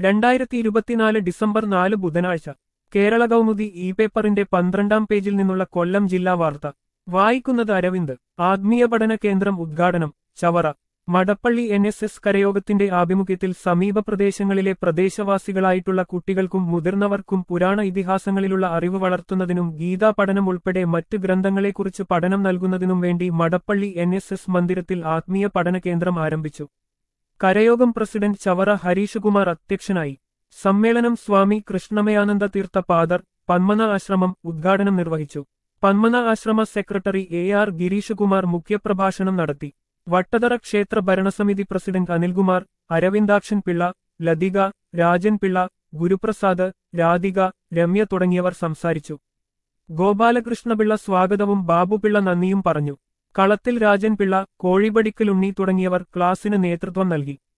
രണ്ടായിരത്തി ഇരുപത്തിനാല് ഡിസംബർ നാല് ബുധനാഴ്ച കേരള കൗമുദി ഇ പേപ്പറിന്റെ പന്ത്രണ്ടാം പേജിൽ നിന്നുള്ള കൊല്ലം ജില്ലാ വാർത്ത വായിക്കുന്നത് അരവിന്ദ് ആത്മീയ പഠന കേന്ദ്രം ഉദ്ഘാടനം Chavara Madappally N S S കരയോഗത്തിന്റെ ആഭിമുഖ്യത്തിൽ സമീപ പ്രദേശങ്ങളിലെ പ്രദേശവാസികളായിട്ടുള്ള കുട്ടികൾക്കും മുതിർന്നവർക്കും പുരാണ ഇതിഹാസങ്ങളിലുള്ള അറിവ് വളർത്തുന്നതിനും ഗീതാ പഠനം ഉൾപ്പെടെ മറ്റ് ഗ്രന്ഥങ്ങളെക്കുറിച്ച് പഠനം നൽകുന്നതിനും വേണ്ടി മടപ്പള്ളി എൻ എസ് എസ് മന്ദിരത്തിൽ ആത്മീയ പഠന കേന്ദ്രം ആരംഭിച്ചു കരയോഗം പ്രസിഡന്റ് ചവറ ഹരീഷകുമാർ അധ്യക്ഷനായി സമ്മേളനം സ്വാമി കൃഷ്ണമയാനന്ദ തീർത്ഥ പാദർ പന്മന ആശ്രമം ഉദ്ഘാടനം നിർവഹിച്ചു പന്മന ആശ്രമ സെക്രട്ടറി എ ആർ ഗിരീഷകുമാർ മുഖ്യപ്രഭാഷണം നടത്തി വട്ടതറ ക്ഷേത്ര ഭരണസമിതി പ്രസിഡന്റ് അനിൽകുമാർ അരവിന്ദാക്ഷൻ പിള്ള ലതിക രാജൻ പിള്ള ഗുരുപ്രസാദ് രാധിക രമ്യ തുടങ്ങിയവർ സംസാരിച്ചു ഗോപാലകൃഷ്ണപിള്ള സ്വാഗതവും ബാബുപിള്ള നന്ദിയും പറഞ്ഞു കളത്തിൽ രാജൻ പിള്ള കോഴിപടിക്കൽ ഉണ്ണി തുടങ്ങിയവർ ക്ലാസിന് നേതൃത്വം നൽകി